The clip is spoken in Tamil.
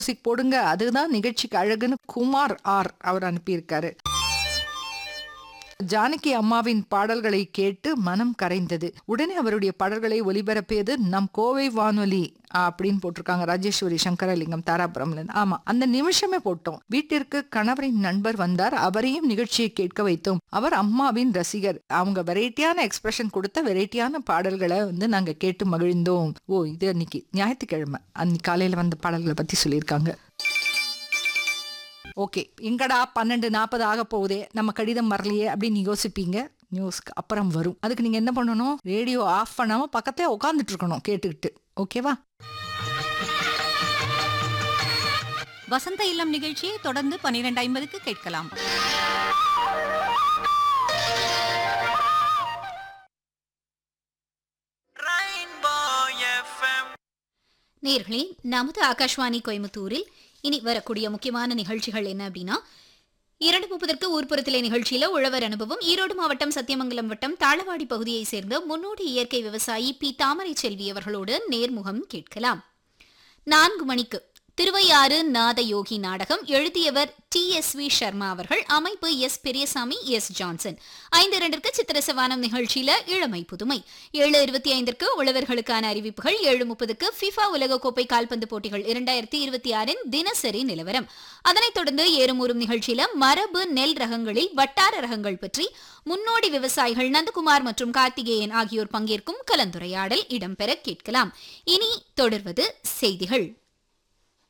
மியூசிக் போடுங்க அதுதான் நிகழ்ச்சிக்கு அழகுன்னு குமார் ஆர் அவர் அனுப்பியிருக்காரு ஜானகி அம்மாவின் பாடல்களை கேட்டு மனம் கரைந்தது உடனே அவருடைய பாடல்களை ஒலிபரப்பியது நம் கோவை வானொலி அப்படின்னு போட்டிருக்காங்க ராஜேஸ்வரி சங்கரலிங்கம் தாராபுரம்ல இருந்து. ஆமா அந்த நிமிஷமே போட்டோம் வீட்டிற்கு கணவரின் நண்பர் வந்தார் அவரையும் நிகழ்ச்சியை கேட்க வைத்தோம் அவர் அம்மாவின் ரசிகர் அவங்க வெரைட்டியான எக்ஸ்பிரஷன் கொடுத்த வெரைட்டியான பாடல்களை வந்து நாங்க கேட்டு மகிழ்ந்தோம் ஓ இது அன்னைக்கு ஞாயிற்றுக்கிழமை அன்னைக்கு காலையில வந்த பாடல்களை பத்தி சொல்லியிருக்காங்க ஓகே எங்கடா பன்னெண்டு நாற்பது ஆக போகுதே நம்ம கடிதம் வரலையே அப்படின்னு யோசிப்பீங்க நியூஸ்க்கு அப்புறம் வரும் அதுக்கு நீங்க என்ன பண்ணணும் ரேடியோ ஆஃப் பண்ணாம பக்கத்துல உட்காந்துட்டு இருக்கணும் கேட்டுக்கிட்டு ஓகேவா வசந்த இல்லம் நிகழ்ச்சியை தொடர்ந்து பன்னிரண்டு ஐம்பதுக்கு கேட்கலாம் நேர்களே நமது ஆகாஷ்வாணி கோயம்புத்தூரில் இனி வரக்கூடிய முக்கியமான நிகழ்ச்சிகள் என்ன அப்படின்னா இரண்டு முப்பதற்கு ஊர்ப்புறத்திலே நிகழ்ச்சியில உழவர் அனுபவம் ஈரோடு மாவட்டம் சத்தியமங்கலம் வட்டம் தாளவாடி பகுதியை சேர்ந்த முன்னோடி இயற்கை விவசாயி பி தாமரை செல்வி அவர்களோடு நேர்முகம் கேட்கலாம் நான்கு மணிக்கு திருவையாறு நாத யோகி நாடகம் எழுதியவர் டி எஸ் வி சர்மா அவர்கள் அமைப்பு எஸ் பெரியசாமி எஸ் ஜான்சன் ஐந்து இரண்டிற்கு சித்திரசவானம் நிகழ்ச்சியில இளமை புதுமை ஏழு இருபத்தி ஐந்திற்கு உழவர்களுக்கான அறிவிப்புகள் ஏழு முப்பதுக்கு ஃபிஃபா உலகக்கோப்பை கால்பந்து போட்டிகள் இரண்டாயிரத்தி இருபத்தி ஆறின் தினசரி நிலவரம் அதனைத் தொடர்ந்து ஏறுமூறும் நிகழ்ச்சியில மரபு நெல் ரகங்களில் வட்டார ரகங்கள் பற்றி முன்னோடி விவசாயிகள் நந்தகுமார் மற்றும் கார்த்திகேயன் ஆகியோர் பங்கேற்கும் கலந்துரையாடல் இடம்பெற கேட்கலாம் இனி தொடர்வது செய்திகள்